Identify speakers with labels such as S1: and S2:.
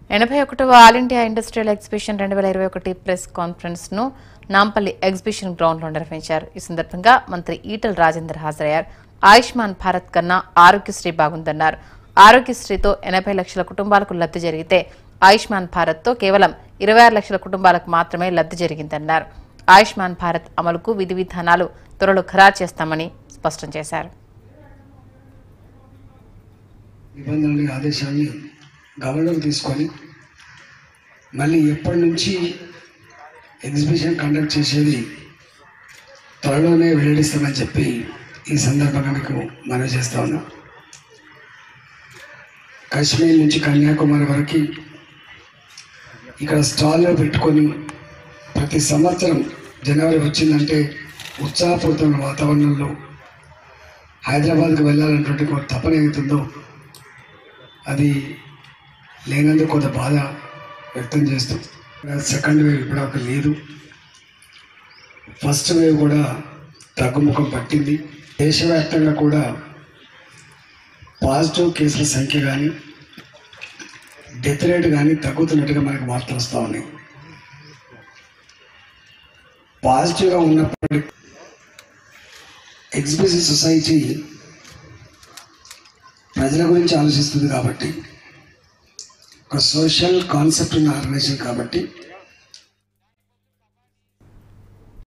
S1: ఎనభై ఒకటవ all India industrial exhibition రెండు వేల ఇరవై ఒకటి ప్రెస్ కాన్ఫరెన్స్ ను నాంపల్లి ఎగ్జిబిషన్ గ్రౌండ్ లో నిర్వహించారు ఈ సందర్భంగా మంత్రి ఈటల రాజేందర్ హాజరయ్యారు ఆయుష్మాన్ భారత్ కన్నా ఆరోగ్యశ్రీ బాగుందన్నారు ఆరోగ్యశ్రీతో ఎనభై లక్షల కుటుంబాలకు లబ్ధి జరిగితే ఆయుష్మాన్ భారత్ తో కేవలం ఇరవై ఆరు లక్షల కుటుంబాలకు మాత్రమే లబ్ధి జరిగిందన్నారు ఆయుష్మాన్ భారత్ అమలుకు విధి విధానాలు త్వరలో ఖరారు చేస్తామని స్పష్టం చేశారు
S2: నిబంధనలు ఆదేశాన్ని గమనంలోకి తీసుకొని మళ్ళీ ఎప్పటి నుంచి ఎగ్జిబిషన్ కండక్ట్ చేసేది త్వరలోనే వెల్లడిస్తామని చెప్పి ఈ సందర్భంగా మీకు మనవి చేస్తా ఉన్నా కాశ్మీర్ నుంచి కన్యాకుమారి వరకు ఇక్కడ స్టాల్లో పెట్టుకొని ప్రతి సంవత్సరం జనవరి వచ్చిందంటే ఉత్సాహపూరితమైన వాతావరణంలో హైదరాబాద్కి వెళ్ళాలన్నటువంటి ఒక తపన ఏమవుతుందో అది లేనందుకు కొంత బాధ వ్యక్తం చేస్తూ సెకండ్ వేవ్ ఇప్పుడు ఒక లేదు ఫస్ట్ వేవ్ కూడా తగ్గుముఖం పట్టింది దేశవ్యాప్తంగా కూడా పాజిటివ్ కేసుల సంఖ్య కానీ డెత్ రేట్ కానీ తగ్గుతున్నట్టుగా మనకు వార్తలు వస్తూ ఉన్నాయి పాజిటివ్గా ఉన్నప్పటికీ ఎగ్జిబిషన్ సొసైటీ ప్రజల గురించి ఆలోచిస్తుంది కాబట్టి ఒక సోషల్ కాన్సెప్ట్ ఉన్న ఆర్గనైజేషన్ కాబట్టి